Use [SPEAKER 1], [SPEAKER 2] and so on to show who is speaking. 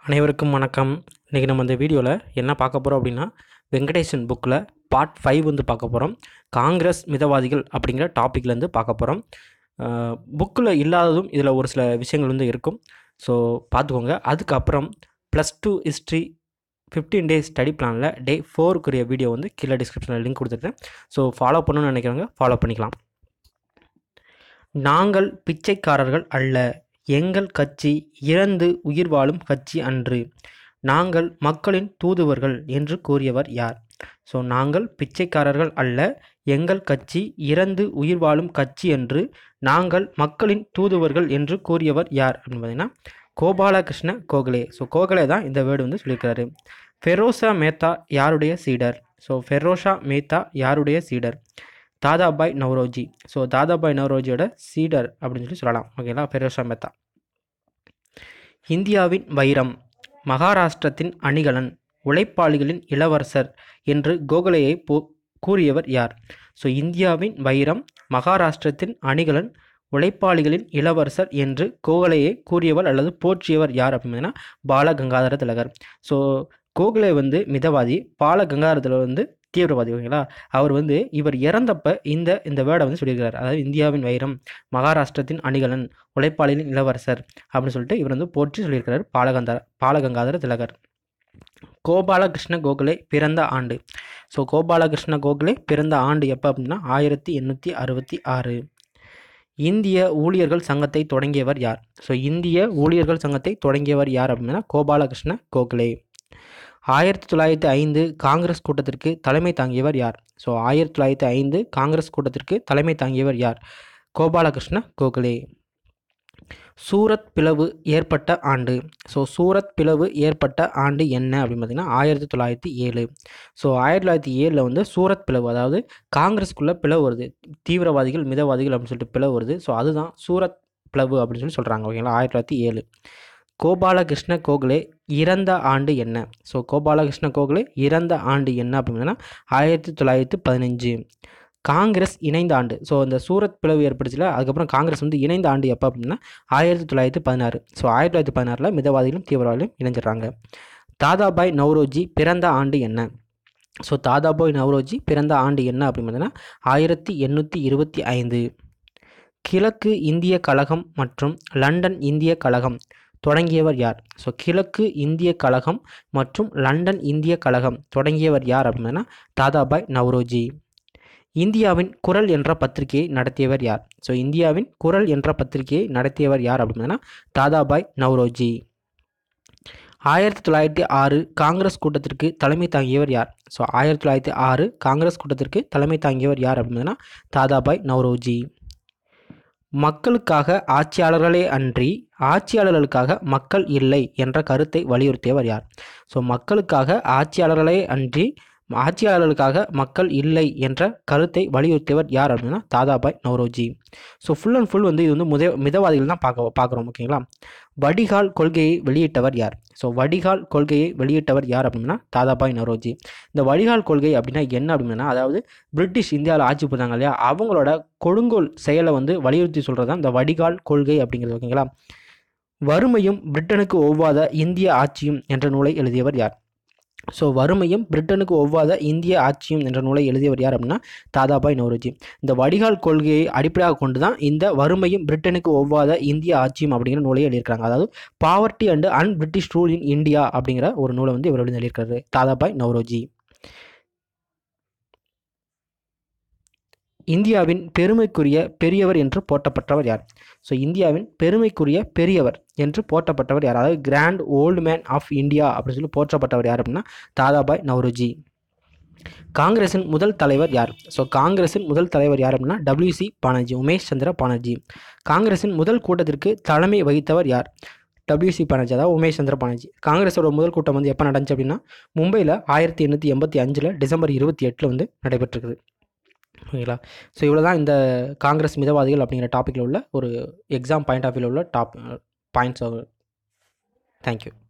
[SPEAKER 1] அனைவருக்கும் வணக்கம் இன்றைக்கி நம்ம இந்த வீடியோவில் என்ன பார்க்க போகிறோம் அப்படின்னா வெங்கடேசன் புக்கில் பார்ட் ஃபைவ் வந்து பார்க்க போகிறோம் காங்கிரஸ் மிதவாதிகள் அப்படிங்கிற டாப்பிக்லேருந்து பார்க்க போகிறோம் புக்கில் இல்லாததும் இதில் ஒரு சில விஷயங்கள் வந்து இருக்கும் ஸோ பார்த்துக்கோங்க அதுக்கப்புறம் plus two history fifteen days study பிளானில் டே ஃபோருக்குரிய வீடியோ வந்து கீழே டிஸ்கிரிப்ஷனில் லிங்க் கொடுத்துருக்கேன் ஸோ ஃபாலோ பண்ணணும்னு நினைக்கிறவங்க ஃபாலோ பண்ணிக்கலாம் நாங்கள் பிச்சைக்காரர்கள் அல்ல எங்கள் கட்சி இறந்து உயிர் வாழும் கட்சி அன்று நாங்கள் மக்களின் தூதுவர்கள் என்று கூறியவர் யார் ஸோ நாங்கள் பிச்சைக்காரர்கள் அல்ல எங்கள் கட்சி இறந்து உயிர் வாழும் கட்சி என்று நாங்கள் மக்களின் தூதுவர்கள் என்று கூறியவர் யார் அப்படின்னு பார்த்தீங்கன்னா கோபாலகிருஷ்ண கோகலே ஸோ கோகலே தான் இந்த வேர்டு வந்து சொல்லியிருக்கிறாரு ஃபெரோசா மேத்தா யாருடைய சீடர் ஸோ ஃபெரோஷா மேத்தா யாருடைய சீடர் தாதாபாய் நவ்ரோஜி ஸோ தாதாபாய் நவ்ரோஜியோட சீடர் அப்படின்னு சொல்லி சொல்லலாம் ஓகேங்களா ஃபெரோஷா மேத்தா இந்தியாவின் வைரம் மகாராஷ்டிரத்தின் அணிகலன் உழைப்பாளிகளின் இளவரசர் என்று கோகலேயை போ கூறியவர் யார் ஸோ இந்தியாவின் வைரம் மகாராஷ்டிரத்தின் அணிகலன் உழைப்பாளிகளின் இளவரசர் என்று கோகலேயை கூறியவர் அல்லது போற்றியவர் யார் அப்படின்னா பாலகங்காதர திலகர் ஸோ கோகலே வந்து மிதவாதி பாலகங்காதர திலகர் வந்து தீவிரவாதி ஓகேங்களா அவர் வந்து இவர் இறந்தப்ப இந்த இந்த வேர்டை வந்து சொல்லியிருக்கிறார் அதாவது இந்தியாவின் வைரம் மகாராஷ்டிரத்தின் அணிகலன் உழைப்பாளிகளின் இளவரசர் அப்படின்னு சொல்லிட்டு இவர் வந்து போற்றி சொல்லியிருக்கிறார் பாலகந்தார பாலகங்காதர திலகர் கோபாலகிருஷ்ண கோகலே பிறந்த ஆண்டு ஸோ கோபாலகிருஷ்ண கோகலே பிறந்த ஆண்டு எப்போ அப்படின்னா ஆயிரத்தி எண்ணூற்றி அறுபத்தி ஆறு இந்திய ஊழியர்கள் சங்கத்தை தொடங்கியவர் யார் ஸோ இந்திய ஊழியர்கள் சங்கத்தை தொடங்கியவர் யார் அப்படின்னா கோபாலகிருஷ்ண கோகலே ஆயிரத்தி தொள்ளாயிரத்தி ஐந்து காங்கிரஸ் கூட்டத்திற்கு தலைமை தாங்கியவர் யார் ஸோ ஆயிரத்தி தொள்ளாயிரத்தி ஐந்து காங்கிரஸ் கூட்டத்திற்கு தலைமை தாங்கியவர் யார் கோபாலகிருஷ்ண கோகலே சூரத் பிளவு ஏற்பட்ட ஆண்டு ஸோ சூரத் பிளவு ஏற்பட்ட ஆண்டு என்ன அப்படின்னு பார்த்தீங்கன்னா ஆயிரத்தி தொள்ளாயிரத்தி ஏழு ஸோ ஆயிரத்தி தொள்ளாயிரத்தி ஏழில் வந்து சூரத் பிளவு அதாவது காங்கிரஸ்குள்ளே பிளவு வருது தீவிரவாதிகள் மிதவாதிகள் அப்படின்னு சொல்லிட்டு பிளவு வருது ஸோ அதுதான் சூரத் பிளவு அப்படின்னு சொல்லி சொல்கிறாங்க ஓகேங்களா ஆயிரத்தி தொள்ளாயிரத்தி ஏழு கோபாலகிருஷ்ண கோகலே இறந்த ஆண்டு என்ன ஸோ கோபாலகிருஷ்ண கோகலே இறந்த ஆண்டு என்ன அப்படின்னா ஆயிரத்தி தொள்ளாயிரத்தி பதினஞ்சு காங்கிரஸ் இணைந்த ஆண்டு ஸோ இந்த சூரத் பிளவு ஏற்படுச்சுல அதுக்கப்புறம் காங்கிரஸ் வந்து இணைந்த ஆண்டு எப்போ அப்படின்னா ஆயிரத்தி தொள்ளாயிரத்தி பதினாறு ஸோ ஆயிரத்தி தொள்ளாயிரத்தி பதினாறில் மிதவாதிகளும் தீவிரவாதிகளும் இணைஞ்சிடறாங்க தாதாபாய் நவ்ரோஜி பிறந்த ஆண்டு என்ன ஸோ தாதாபாய் நவ்ரோஜி பிறந்த ஆண்டு என்ன அப்படின்னு பார்த்தீங்கன்னா ஆயிரத்தி எண்ணூற்றி இருபத்தி ஐந்து கிழக்கு இந்திய கழகம் மற்றும் லண்டன் இந்திய கழகம் தொடங்கியவர் யார் ஸோ கிழக்கு இந்திய கழகம் மற்றும் லண்டன் இந்திய கழகம் தொடங்கியவர் யார் அப்படின்னா தாதாபாய் நவ்ரோஜி இந்தியாவின் குரல் என்ற பத்திரிகையை நடத்தியவர் யார் ஸோ இந்தியாவின் குரல் என்ற பத்திரிகையை நடத்தியவர் யார் அப்படின்னா தாதாபாய் நவ்ரோஜி ஆயிரத்தி தொள்ளாயிரத்தி ஆறு காங்கிரஸ் கூட்டத்திற்கு தலைமை தாங்கியவர் யார் ஸோ ஆயிரத்தி தொள்ளாயிரத்தி ஆறு காங்கிரஸ் கூட்டத்திற்கு தலைமை தாங்கியவர் யார் அப்படின்னா தாதாபாய் நவ்ரோஜி மக்களுக்காக ஆட்சியாளர்களே அன்றி ஆட்சியாளர்களுக்காக மக்கள் இல்லை என்ற கருத்தை வலியுறுத்தியவர் யார் ஸோ மக்களுக்காக ஆட்சியாளர்களே அன்றி ஆட்சியாளர்களுக்காக மக்கள் இல்லை என்ற கருத்தை வலியுறுத்தியவர் யார் அப்படின்னா Dadabhai Naoroji so full and full வந்து இது வந்து முத மிதவாதிகள் தான் பார்க்க பார்க்குறோம் ஓகேங்களா வடிகால் கொள்கையை வெளியிட்டவர் யார் ஸோ வடிகால் கொள்கையை வெளியிட்டவர் யார் அப்படின்னா தாதாபாய் நவ்ரோஜி இந்த வடிகால் கொள்கை அப்படின்னா என்ன அப்படின்னா அதாவது பிரிட்டிஷ் இந்தியாவில் ஆட்சி புரிந்தாங்க இல்லையா அவங்களோட கொடுங்கோல் செயலை வந்து வலியுறுத்தி சொல்கிறது தான் இந்த வடிகால் கொள்கை அப்படிங்கிறது ஓகேங்களா வறுமையும் பிரிட்டனுக்கு ஒவ்வாத இந்திய ஆட்சியும் என்ற நூலை எழுதியவர் யார் ஸோ வறுமையும் பிரிட்டனுக்கு ஒவ்வாத இந்திய ஆட்சியும் என்ற நூலை எழுதியவர் யார் அப்படின்னா தாதாபாய் நவ்ரோஜி இந்த வடிகால் கொள்கையை அடிப்படையாக கொண்டு தான் இந்த வறுமையும் பிரிட்டனுக்கு ஒவ்வாத இந்திய ஆட்சியும் அப்படிங்கிற நூலை எழுதியிருக்காங்க அதாவது poverty and un British rule in India அப்படிங்கிற ஒரு நூலை வந்து இவர் எழுதி எழுதியிருக்காரு தாதாபாய் நவ்ரோஜி இந்தியாவின் பெருமைக்குரிய பெரியவர் என்று போற்றப்பட்டவர் யார் ஸோ இந்தியாவின் பெருமைக்குரிய பெரியவர் என்று போற்றப்பட்டவர் யார் அதாவது grand old man of India அப்படின்னு சொல்லி போற்றப்பட்டவர் யார் அப்படின்னா தாதாபாய் நவ்ரோஜி காங்கிரஸின் முதல் தலைவர் யார் ஸோ காங்கிரஸின் முதல் தலைவர் யார் அப்படின்னா டபிள்யூசி பானர்ஜி உமேஷ் சந்திர பானர்ஜி காங்கிரஸின் முதல் கூட்டத்திற்கு தலைமை வகித்தவர் யார் டபிள்யூசி பானர்ஜி அதாவது உமேஷ் சந்திர பானர்ஜி காங்கிரஸோட முதல் கூட்டம் வந்து எப்போ நடந்துச்சு அப்படின்னா மும்பையில் ஆயிரத்தி எண்ணூற்றி எண்பத்தி அஞ்சில் டிசம்பர் இருபத்தி எட்டில் வந்து நடைபெற்றிருக்குது ஓகேங்களா ஸோ இவ்வளோ தான் இந்த காங்கிரஸ் மிதவாதிகள் அப்படிங்கிற டாப்பிக்கில் உள்ள ஒரு எக்ஸாம் பாயிண்ட் ஆஃப் வியூவில் உள்ள டாப் பாயிண்ட்ஸ் தேங்க்யூ